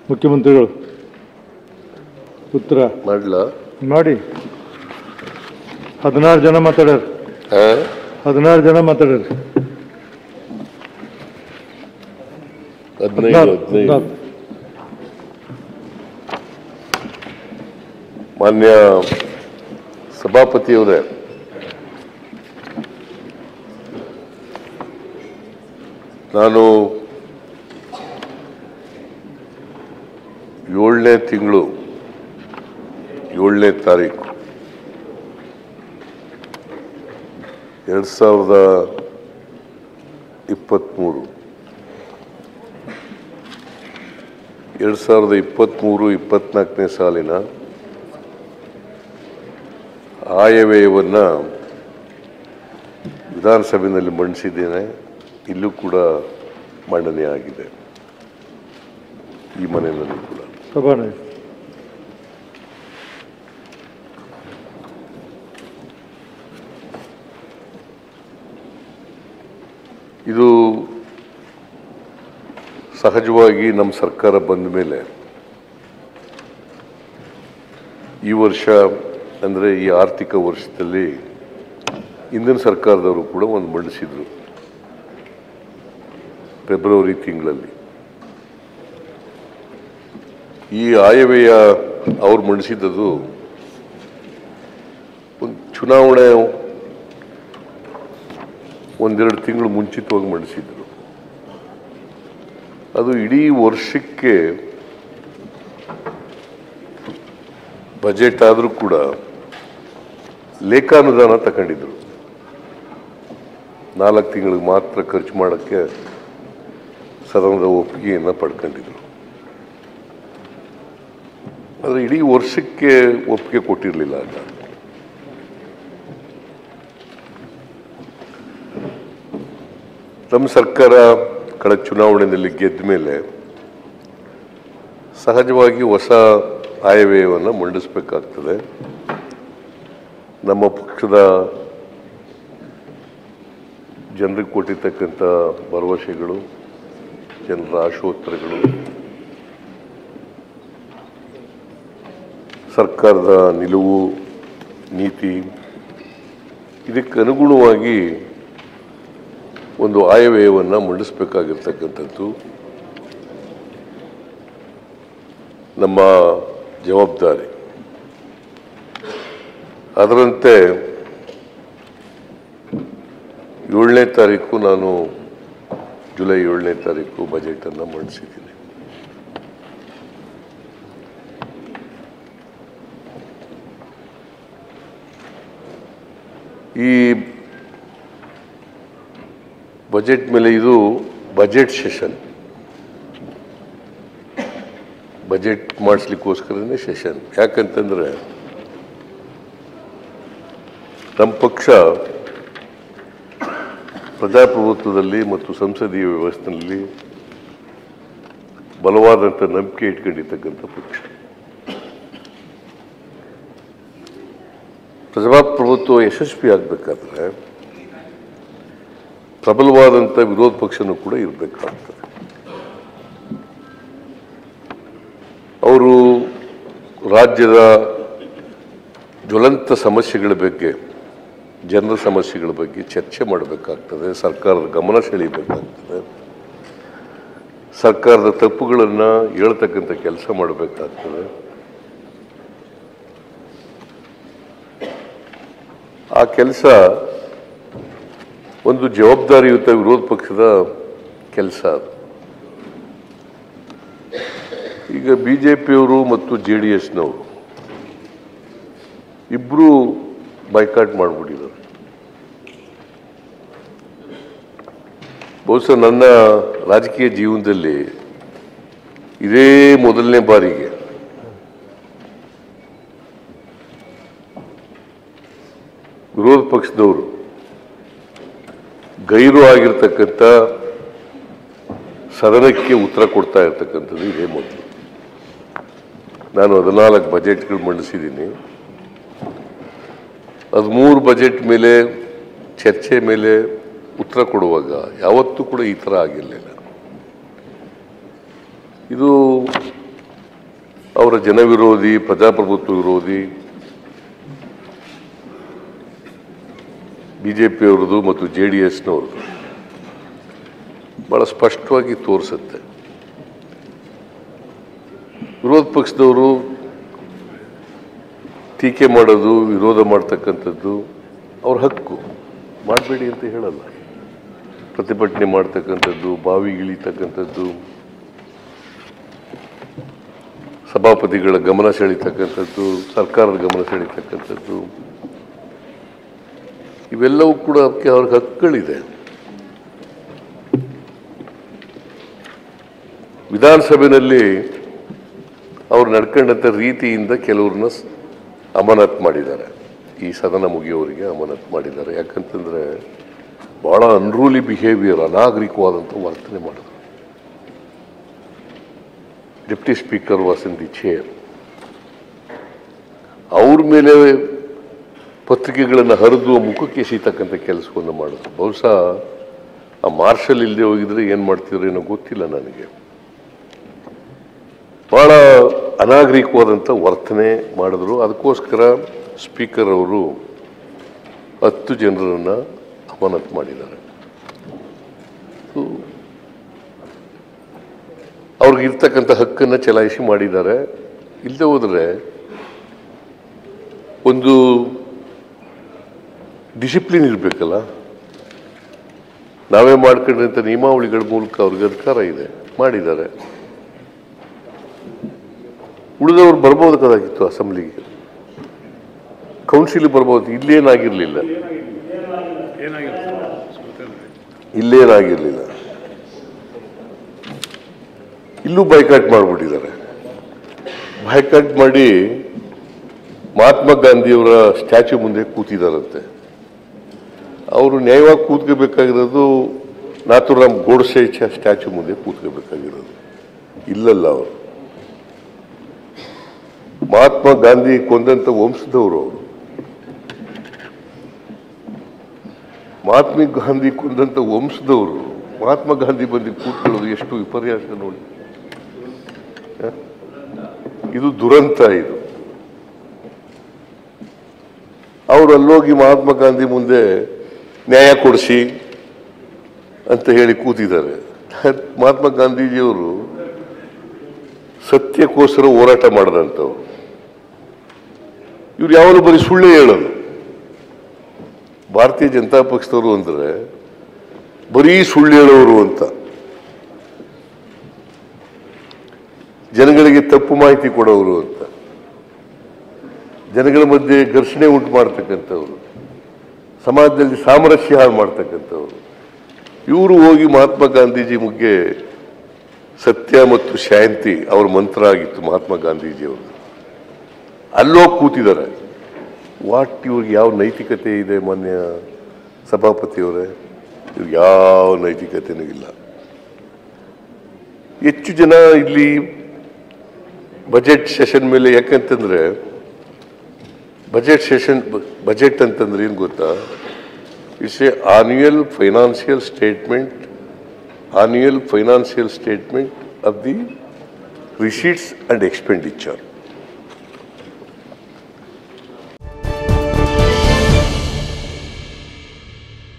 ಮುಖ್ಯಮಂತ್ರಿಗಳು ಉತ್ತರ ಮಾಡ್ಲಾ ಮಾಡಿ ಹದಿನಾರು ಜನ ಮಾತಾಡ್ಯಾರ ಆ? ಹದಿನಾರು ಜನ ಮಾತಾಡ್ಯಾರ ಹದಿನೈದು ಹದಿನಾರು ಹದಿನೈದು ಮಾನ್ಯ ಸಭಾಪತಿಯವರೇ ನಾನು ಏಳನೇ ತಿಂಗಳು ಏಳನೇ ತಾರೀಕು ಎರಡು ಸಾವಿರದ ಇಪ್ಪತ್ತ್ಮೂರು ಎರಡು ಸಾವಿರದ ಇಪ್ಪತ್ತ್ಮೂರು ಇಪ್ಪತ್ತ್ನಾಲ್ಕನೇ ಸಾಲಿನ ಆಯವ್ಯಯವನ್ನು ವಿಧಾನಸಭೆಯಲ್ಲಿ ಮಂಡಿಸಿದ್ದೇನೆ ಇಲ್ಲೂ ಕೂಡ ಮಂಡನೆ ಆಗಿದೆ ಈ ಮನೆಯಲ್ಲಿ ಕೂಡ ಸಭಾನಾಯಕ ಇದು ಸಹಜವಾಗಿ ನಮ್ಮ ಸರ್ಕಾರ ಬಂದ ಮೇಲೆ ಈ ವರ್ಷ ಅಂದರೆ ಈ ಆರ್ಥಿಕ ವರ್ಷದಲ್ಲಿ ಹಿಂದಿನ ಸರ್ಕಾರದವರು ಕೂಡ ಒಂದು ಮಂಡಿಸಿದ್ರು ಫೆಬ್ರವರಿ ತಿಂಗಳಲ್ಲಿ ಈ ಆಯವ್ಯಯ ಅವ್ರು ಮಂಡಿಸಿದ್ದದು ಒಂದು ಚುನಾವಣೆ ಒಂದೆರಡು ತಿಂಗಳು ಮುಂಚಿತವಾಗಿ ಮಂಡಿಸಿದ್ರು ಅದು ಇಡೀ ವರ್ಷಕ್ಕೆ ಬಜೆಟ್ ಆದರೂ ಕೂಡ ಲೇಖಾನುದಾನ ತಗೊಂಡಿದ್ರು ನಾಲ್ಕು ತಿಂಗಳಿಗೆ ಮಾತ್ರ ಖರ್ಚು ಮಾಡೋಕ್ಕೆ ಸದನದ ಒಪ್ಪಿಗೆಯನ್ನು ಪಡ್ಕೊಂಡಿದ್ರು ಆದರೆ ಇಡೀ ವರ್ಷಕ್ಕೆ ಒಪ್ಪಿಗೆ ಕೊಟ್ಟಿರಲಿಲ್ಲ ಆಗ ನಮ್ಮ ಸರ್ಕಾರ ಕಳೆದ ಚುನಾವಣೆಯಲ್ಲಿ ಗೆದ್ದ ಮೇಲೆ ಸಹಜವಾಗಿ ಹೊಸ ಆಯವ್ಯಯವನ್ನು ಮಂಡಿಸಬೇಕಾಗ್ತದೆ ನಮ್ಮ ಪಕ್ಷದ ಜನರಿಗೆ ಕೊಟ್ಟಿರ್ತಕ್ಕಂಥ ಭರವಸೆಗಳು ಜನರ ಆಶೋತ್ತರಗಳು ಸರ್ಕಾರದ ನಿಲುವು ನೀತಿ ಇದಕ್ಕೆ ಅನುಗುಣವಾಗಿ ಒಂದು ಆಯವ್ಯಯವನ್ನು ಮಂಡಿಸಬೇಕಾಗಿರ್ತಕ್ಕಂಥದ್ದು ನಮ್ಮ ಜವಾಬ್ದಾರಿ ಅದರಂತೆ ಏಳನೇ ತಾರೀಕು ನಾನು ಜುಲೈ ಏಳನೇ ತಾರೀಕು ಬಜೆಟನ್ನು ಮಂಡಿಸಿದ್ದೀನಿ ಈ ಬಜೆಟ್ ಮೇಲೆ ಇದು ಬಜೆಟ್ ಸೆಷನ್ ಬಜೆಟ್ ಮಾಡಿಸ್ಲಿಕ್ಕೋಸ್ಕರನೇ ಸೆಷನ್ ಯಾಕಂತಂದ್ರೆ ನಮ್ಮ ಪಕ್ಷ ಪ್ರಜಾಪ್ರಭುತ್ವದಲ್ಲಿ ಮತ್ತು ಸಂಸದೀಯ ವ್ಯವಸ್ಥೆಯಲ್ಲಿ ಬಲವಾದಂಥ ನಂಬಿಕೆ ಇಟ್ಕೊಂಡಿರ್ತಕ್ಕಂಥ ಪಕ್ಷ ಪ್ರಜಾಪ್ರಭುತ್ವ ಯಶಸ್ವಿ ಆಗಬೇಕಾದ್ರೆ ಪ್ರಬಲವಾದಂಥ ವಿರೋಧ ಪಕ್ಷನೂ ಕೂಡ ಇರಬೇಕಾಗ್ತದೆ ಅವರು ರಾಜ್ಯದ ಜ್ವಲಂತ ಸಮಸ್ಯೆಗಳ ಬಗ್ಗೆ ಜನರ ಸಮಸ್ಯೆಗಳ ಬಗ್ಗೆ ಚರ್ಚೆ ಮಾಡಬೇಕಾಗ್ತದೆ ಸರ್ಕಾರದ ಗಮನ ಸೆಳೀಬೇಕಾಗ್ತದೆ ಸರ್ಕಾರದ ತಪ್ಪುಗಳನ್ನು ಹೇಳ್ತಕ್ಕಂಥ ಕೆಲಸ ಮಾಡಬೇಕಾಗ್ತದೆ ಆ ಕೆಲಸ ಒಂದು ಜವಾಬ್ದಾರಿಯುತ ವಿರೋಧ ಪಕ್ಷದ ಕೆಲಸ ಅದು ಈಗ ಬಿ ಜೆ ಪಿಯವರು ಮತ್ತು ಜೆ ಡಿ ಎಸ್ನವರು ಇಬ್ಬರೂ ಬೈಕಾಟ್ ಮಾಡಿಬಿಟ್ಟಿದ್ದಾರೆ ಬಹುಶಃ ನನ್ನ ರಾಜಕೀಯ ಜೀವನದಲ್ಲಿ ಇದೇ ಮೊದಲನೇ ಬಾರಿಗೆ ವಿರೋಧ ಪಕ್ಷದವರು ಗೈರು ಆಗಿರ್ತಕ್ಕಂಥ ಸದನಕ್ಕೆ ಉತ್ತರ ಕೊಡ್ತಾ ಇರ್ತಕ್ಕಂಥದ್ದು ಇದೇ ಮೊದಲು ನಾನು ಹದಿನಾಲ್ಕು ಬಜೆಟ್ಗಳು ಮಂಡಿಸಿದ್ದೀನಿ ಹದಿಮೂರು ಬಜೆಟ್ ಮೇಲೆ ಚರ್ಚೆ ಮೇಲೆ ಉತ್ತರ ಕೊಡುವಾಗ ಯಾವತ್ತೂ ಕೂಡ ಈ ಥರ ಆಗಿರಲಿಲ್ಲ ಇದು ಅವರ ಜನ ವಿರೋಧಿ ಪ್ರಜಾಪ್ರಭುತ್ವ ವಿರೋಧಿ ಬಿಜೆಪಿಯವ್ರದ್ದು ಮತ್ತು ಜೆ ಡಿ ಎಸ್ನವ್ರದ್ದು ಭಾಳ ಸ್ಪಷ್ಟವಾಗಿ ತೋರಿಸುತ್ತೆ ವಿರೋಧ ಪಕ್ಷದವರು ಟೀಕೆ ಮಾಡೋದು ವಿರೋಧ ಮಾಡ್ತಕ್ಕಂಥದ್ದು ಅವ್ರ ಹಕ್ಕು ಮಾಡಬೇಡಿ ಅಂತ ಹೇಳಲ್ಲ ಪ್ರತಿಭಟನೆ ಮಾಡ್ತಕ್ಕಂಥದ್ದು ಬಾವಿಗಿಳಿತಕ್ಕಂಥದ್ದು ಸಭಾಪತಿಗಳ ಗಮನ ಸೆಳೀತಕ್ಕಂಥದ್ದು ಸರ್ಕಾರದ ಗಮನ ಸೆಳೀತಕ್ಕಂಥದ್ದು ಇವೆಲ್ಲವೂ ಕೂಡ ಅದಕ್ಕೆ ಅವ್ರಿಗೆ ಹಕ್ಕುಗಳಿದೆ ವಿಧಾನಸಭೆಯಲ್ಲಿ ಅವ್ರು ನಡ್ಕೊಂಡಂಥ ರೀತಿಯಿಂದ ಕೆಲವ್ರನ್ನ ಸ್- ಅಮಾನತ್ ಮಾಡಿದ್ದಾರೆ ಈ ಸದನ ಮುಗಿಯೋರಿಗೆ ಅಮಾನತ್ ಮಾಡಿದ್ದಾರೆ ಯಾಕಂತಂದ್ರೆ ಬಹಳ ಅನ್ರೂಲಿ ಬಿಹೇವಿಯರ್ ಅನಾಗರಿಕವಾದಂಥ ವರ್ತನೆ ಮಾಡಿದ್ರು deputy speaker was in the chair ಅವ್ರ ಮೇಲೆ ಪತ್ರಿಕೆಗಳನ್ನು ಹರಿದು ಮುಖಕ್ಕೆ ಎಸೀತಕ್ಕಂಥ ಕೆಲಸವನ್ನು ಮಾಡಿದ್ರು ಬಹುಶಃ ಆ ಮಾರ್ಷಲ್ ಇಲ್ಲದೆ ಹೋಗಿದ್ರೆ ಏನು ಮಾಡ್ತಿದ್ರು ಏನೋ ಗೊತ್ತಿಲ್ಲ ನನಗೆ ಬಹಳ ಅನಾಗರಿಕವಾದಂಥ ವರ್ತನೆ ಮಾಡಿದ್ರು ಅದಕ್ಕೋಸ್ಕರ ಸ್ಪೀಕರ್ ಅವರು ಹತ್ತು ಜನರನ್ನ ಅಮಾನತ್ ಮಾಡಿದ್ದಾರೆ ಸೊ, ಅವ್ರಿಗಿರ್ತಕ್ಕಂಥ ಹಕ್ಕನ್ನು ಚಲಾಯಿಸಿ ಮಾಡಿದ್ದಾರೆ ಇಲ್ಲದೆ ಹೋದರೆ ಒಂದು ಡಿಸಿಪ್ಲಿನ್ ಇರಬೇಕಲ್ಲ ನಾವೇ ಮಾಡ್ಕೊಂಡಂಥ ನಿಯಮಾವಳಿಗಳ ಮೂಲಕ ಅವ್ರಿಗೆ ಅಧಿಕಾರ ಇದೆ ಮಾಡಿದ್ದಾರೆ ಉಳಿದವ್ರು ಬರ್ಬೋದಕ್ಕಾಗಿತ್ತು ಅಸೆಂಬ್ಲಿಗೆ ಕೌನ್ಸಿಲ್ ಬರ್ಬೋದು ಇಲ್ಲೇನಾಗಿರ್ಲಿಲ್ಲ ಇಲ್ಲೇನಾಗಿರ್ಲಿಲ್ಲ ಇಲ್ಲೂ ಬೈಕಾಟ್ ಮಾಡಿಬಿಟ್ಟಿದ್ದಾರೆ ಬೈಕಾಟ್ ಮಾಡಿ ಮಹಾತ್ಮ ಗಾಂಧಿಯವರ ಸ್ಟ್ಯಾಚ್ಯೂ ಮುಂದೆ ಕೂತಿದ್ದಾರಂತೆ ಅವರು ನ್ಯಾಯವಾಗಿ ಕೂತ್ಕೋಬೇಕಾಗಿರೋದು ನಾಥುರಾಮ್ ಗೋಡ್ಸೆ ಸ್ಟ್ಯಾಚ್ಯೂ ಮುಂದೆ ಕೂತ್ಕೋಬೇಕಾಗಿರೋದು ಇಲ್ಲಲ್ಲ ಅವರು ಮಹಾತ್ಮ ಗಾಂಧಿ ಕೊಂದಂತ ವಂಶದವರು ಅವರು ಮಹಾತ್ಮ ಗಾಂಧಿ ಕೊಂದಂತ ವಂಶದವರು ಮಹಾತ್ಮ ಗಾಂಧಿ ಬಂದು ಕೂತ್ಕೊಳ್ಳೋದು ಎಷ್ಟು ವಿಪರ್ಯಾಸ ನೋಡಿ ಹ? ಇದು ದುರಂತ ಇದು ಅವರು ಅಲ್ಲೋಗಿ ಮಹಾತ್ಮ ಗಾಂಧಿ ಮುಂದೆ ನ್ಯಾಯ ಕೊಡಿಸಿ ಅಂತ ಹೇಳಿ ಕೂತಿದ್ದಾರೆ ಮಹಾತ್ಮ ಗಾಂಧೀಜಿಯವರು ಸತ್ಯಕ್ಕೋಸ್ಕರ ಹೋರಾಟ ಮಾಡಿದಂಥವ್ರು ಇವ್ರು ಯಾವಾಗಲೂ ಬರೀ ಸುಳ್ಳೇ ಹೇಳೋದು ಭಾರತೀಯ ಜನತಾ ಪಕ್ಷದವರು ಅಂದ್ರೆ ಬರೀ ಸುಳ್ಳು ಹೇಳೋರು ಅಂತ ಜನಗಳಿಗೆ ತಪ್ಪು ಮಾಹಿತಿ ಕೊಡೋರು ಅಂತ ಜನಗಳ ಮಧ್ಯೆ ಘರ್ಷಣೆ ಉಂಟು ಮಾಡ್ತಕ್ಕಂಥವ್ರು ಸಮಾಜದಲ್ಲಿ ಸಾಮರಸ್ಯ ಹಾಳು ಮಾಡ್ತಕ್ಕಂಥವ್ರು ಇವರು ಹೋಗಿ ಮಹಾತ್ಮ ಗಾಂಧೀಜಿ ಮುಗ್ಗೆ ಸತ್ಯ ಮತ್ತು ಶಾಂತಿ ಅವ್ರ ಮಂತ್ರ ಆಗಿತ್ತು ಮಹಾತ್ಮ ಗಾಂಧೀಜಿಯವರು ಅಲ್ಲೋಗಿ ಕೂತಿದ್ದಾರೆ ವಾಟ್ ಇವ್ರಿಗೆ ಯಾವ ನೈತಿಕತೆ ಇದೆ ಮಾನ್ಯ ಸಭಾಪತಿಯವರೇ ಇವ್ರಿಗೆ ಯಾವ ನೈತಿಕತೆನೂ ಇಲ್ಲ ಹೆಚ್ಚು ಜನ ಇಲ್ಲಿ ಬಜೆಟ್ ಸೆಷನ್ ಮೇಲೆ ಯಾಕಂತಂದ್ರೆ ಬಜೆಟ್ ಸೆಷನ್ ಬಜೆಟ್ ಅಂತಂದ್ರೆ ಏನು ಗೊತ್ತಾ it's a annual financial statement annual financial statement of the receipts and expenditure